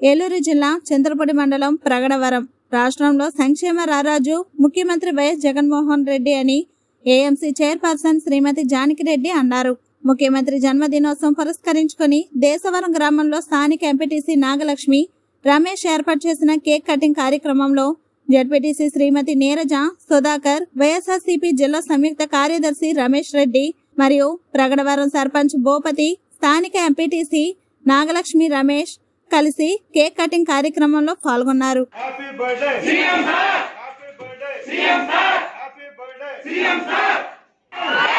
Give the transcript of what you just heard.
ఏలూరు జిల్లా చంద్రపూడి మండలం ప్రగడవరం రాష్ట్రంలో సంక్షేమ రారాజు ముఖ్యమంత్రి వైఎస్ జగన్మోహన్ రెడ్డి అని ఏఎంసీ చైర్పర్సన్ శ్రీమతి జానకిరెడ్డి అన్నారు ముఖ్యమంత్రి జన్మదినోత్సవం పురస్కరించుకొని దేశవరం గ్రామంలో స్థానిక ఎంపీటీసీ నాగలక్ష్మి రమేష్ ఏర్పాటు చేసిన కేక్ కటింగ్ కార్యక్రమంలో జడ్పీటీసీ శ్రీమతి నీరజ సుధాకర్ వైఎస్ఆర్సీపీ జిల్లా సంయుక్త కార్యదర్శి రమేష్ రెడ్డి మరియు ప్రగడవరం సర్పంచ్ భూపతి స్థానిక ఎంపీటీసీ నాగలక్ష్మి రమేష్ కలిసి కేక్ కటింగ్ కార్యక్రమంలో పాల్గొన్నారు happy birthday CM sir happy birthday CM sir happy birthday CM sir